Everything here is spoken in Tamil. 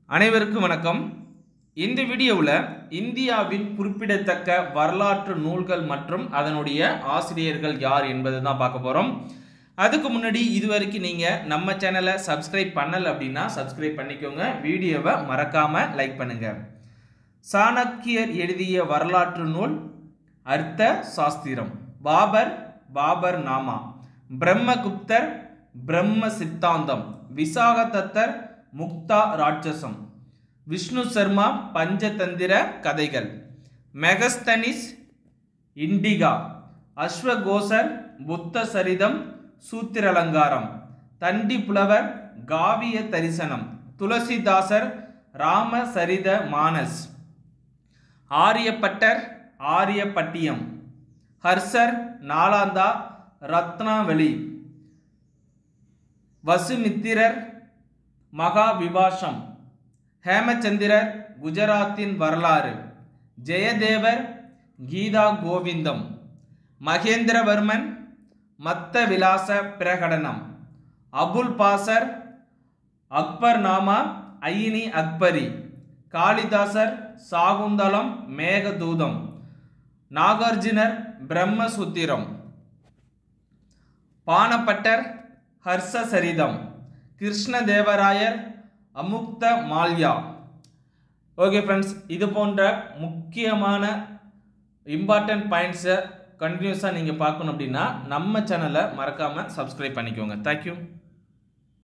அனைவருக்கும் வணக்கம் இந்த வீடியோவில் இந்தியாவின் குறிப்பிடத்தக்க வரலாற்று நூல்கள் மற்றும் அதனுடைய ஆசிரியர்கள் யார் என்பதை தான் பார்க்க போகிறோம் அதுக்கு முன்னாடி இது வரைக்கும் நீங்கள் நம்ம சேனலை சப்ஸ்கிரைப் பண்ணலை அப்படின்னா சப்ஸ்கிரைப் பண்ணிக்கோங்க வீடியோவை மறக்காமல் லைக் பண்ணுங்கள் சாணக்கியர் எழுதிய வரலாற்று நூல் அர்த்த சாஸ்திரம் பாபர் பாபர் நாமா பிரம்மகுப்தர் பிரம்ம சித்தாந்தம் விசாகதத்தர் முக்தா ராட்சசம் விஷ்ணு சர்மா பஞ்சதந்திர கதைகள் மெகஸ்தனிஸ் இண்டிகா அஸ்வகோசர் புத்த சரிதம் சூத்திரலங்காரம் தண்டி புலவர் காவிய தரிசனம் துளசிதாசர் ராமசரித மானஸ் ஆரியப்பட்டர் ஆரியப்பட்டியம் ஹர்ஷர் நாலாந்தா ரத்னாவளி வசுமித்திரர் மகாவிபாஷம் ஹேமச்சந்திரர் குஜராத்தின் வரலாறு ஜெயதேவர் கீதா கோவிந்தம் மகேந்திரவர்மன் மத்த விலாச பிரகடனம் அபுல் பாசர் அக்பர் நாமா ஐனி அக்பரி காளிதாசர் சாகுந்தலம் மேகதூதம் நாகார்ஜுனர் பிரம்மசூத்திரம் பானப்பட்டர் ஹர்ஷசரிதம் கிருஷ்ணதேவராயர் அமுக்த மால்யா ஓகே ஃப்ரெண்ட்ஸ் இது போன்ற முக்கியமான இம்பார்ட்டன்ட் பாயிண்ட்ஸை கண்டினியூஸாக நீங்கள் பார்க்கணும் அப்படின்னா நம்ம சேனலை மறக்காமல் சப்ஸ்கிரைப் பண்ணிக்கோங்க தேங்க்யூ